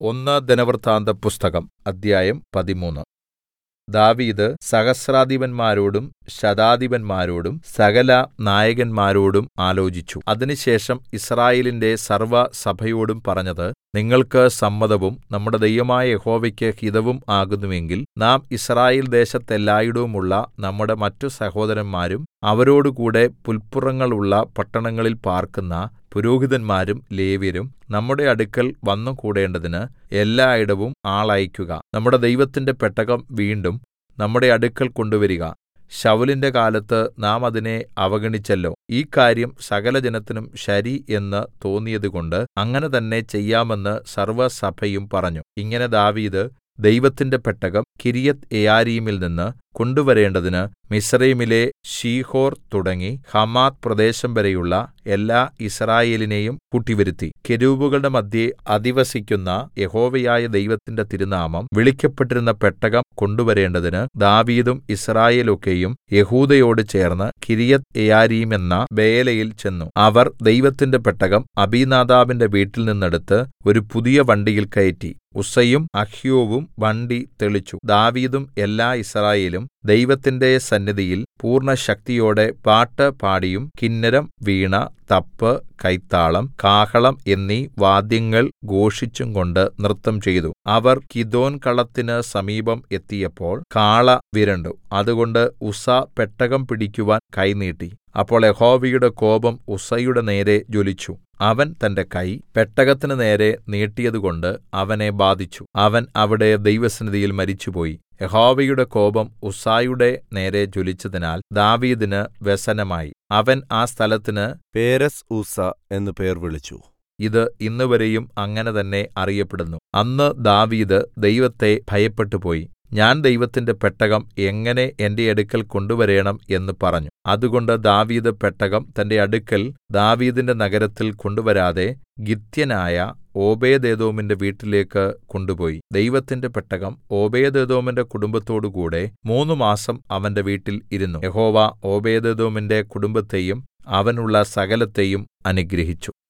ഒന്ന് ദിനവൃത്താന്തപുസ്തകം അദ്ധ്യായം പതിമൂന്ന് ദാവീദ് സഹസ്രാധിപന്മാരോടും ശതാധിപന്മാരോടും സകല നായകന്മാരോടും ആലോചിച്ചു അതിനുശേഷം യിസ്രായേലിന്റെ സർവ്വസഭയോടും പറഞ്ഞത് നിങ്ങൾക്ക് സമ്മതവും നമ്മുടെ ദൈവമായ യഹോവയ്ക്ക് ഹിതവും ആകുന്നുവെങ്കിൽ നാം യിസ്രായേൽ ദേശത്തെല്ലായിടവുമുള്ള നമ്മുടെ മറ്റു സഹോദരന്മാരും അവരോടുകൂടെ പുല്പുറങ്ങളുള്ള പട്ടണങ്ങളിൽ പാർക്കുന്ന പുരോഹിതന്മാരും ലേവ്യരും നമ്മുടെ അടുക്കൽ വന്നുകൂടേണ്ടതിന് എല്ലായിടവും ആളയക്കുക നമ്മുടെ ദൈവത്തിന്റെ പെട്ടകം വീണ്ടും നമ്മുടെ അടുക്കൽ കൊണ്ടുവരിക ശൌലിന്റെ കാലത്ത് നാം അതിനെ അവഗണിച്ചല്ലോ ഈ കാര്യം സകലജനത്തിനും ശരി എന്ന് തോന്നിയതുകൊണ്ട് അങ്ങനെ തന്നെ ചെയ്യാമെന്ന് സർവ്വസഭയും പറഞ്ഞു ഇങ്ങനെ ദാവീദ് ദൈവത്തിന്റെ പെട്ടകം കിര്യത്ത്യെയാരീമിൽ നിന്ന് കൊണ്ടുവരേണ്ടതിന് മിസ്രയീമിലെ ശീഹോർ തുടങ്ങി ഹമാത്ത് പ്രദേശം വരെയുള്ള എല്ലാ യിസ്രായേലിനെയും കൂട്ടിവരുത്തി കെരൂബുകളുടെ മദ്ധ്യേ അധിവസിക്കുന്ന യഹോവയായ ദൈവത്തിന്റെ തിരുനാമം വിളിക്കപ്പെട്ടിരുന്ന പെട്ടകം കൊണ്ടുവരേണ്ടതിന് ദാവീദും യിസ്രായേലൊക്കെയും യെഹൂദയോട് ചേർന്ന് കിര്യത്ത്യെയാരീം എന്ന ബേലയിൽ ചെന്നു അവർ ദൈവത്തിന്റെ പെട്ടകം അബീനാദാബിന്റെ വീട്ടിൽ നിന്നെടുത്ത് ഒരു പുതിയ വണ്ടിയിൽ കയറ്റി ഉസ്സയും അഹ്യോവും വണ്ടി തെളിച്ചു ദാവീദും എല്ലാ യിസ്രായേലും ദൈവത്തിന്റെ സന്നിധിയിൽ പൂർണ്ണശക്തിയോടെ പാട്ട് പാടിയും കിന്നരം വീണ തപ്പ് കൈത്താളം കാഹളം എന്നീ വാദ്യങ്ങൾ ഘോഷിച്ചുംകൊണ്ട് നൃത്തം ചെയ്തു അവർ കിദോൻ കളത്തിന് സമീപം എത്തിയപ്പോൾ കാള വിരണ്ടു അതുകൊണ്ട് ഉസ്സ പെട്ടകം പിടിക്കുവാൻ കൈ നീട്ടി അപ്പോൾ യഹോവയുടെ കോപം ഉസ്സയുടെ നേരെ ജ്വലിച്ചു അവൻ തന്റെ കൈ പെട്ടകത്തിന് നേരെ നീട്ടിയതുകൊണ്ട് അവനെ ബാധിച്ചു അവൻ അവിടെ ദൈവസന്നിധിയിൽ മരിച്ചുപോയി യഹോവയുടെ കോപം ഉസ്സായുടെ നേരെ ജ്വലിച്ചതിനാൽ ദാവീദിന് വ്യസനമായി അവൻ ആ സ്ഥലത്തിന് പേരെസ് ഊസ എന്ന് പേർ വിളിച്ചു ഇത് ഇന്നുവരെയും അങ്ങനെ തന്നെ അറിയപ്പെടുന്നു അന്ന് ദാവീദ് ദൈവത്തെ ഭയപ്പെട്ടുപോയി ഞാൻ ദൈവത്തിന്റെ പെട്ടകം എങ്ങനെ എന്റെ അടുക്കൽ കൊണ്ടുവരേണം എന്ന് പറഞ്ഞു അതുകൊണ്ട് ദാവീദ് പെട്ടകം തന്റെ അടുക്കൽ ദാവീദിന്റെ നഗരത്തിൽ കൊണ്ടുവരാതെ ഗിത്യനായ ഓബേദ്ഏദോമിന്റെ വീട്ടിലേക്ക് കൊണ്ടുപോയി ദൈവത്തിന്റെ പെട്ടകം ഓബേദ്ഏദോമിന്റെ കുടുംബത്തോടുകൂടെ മൂന്ന് മാസം അവന്റെ വീട്ടിൽ ഇരുന്നു യഹോവ ഓബേദ്ഏദോമിന്റെ കുടുംബത്തെയും അവനുള്ള സകലത്തെയും അനുഗ്രഹിച്ചു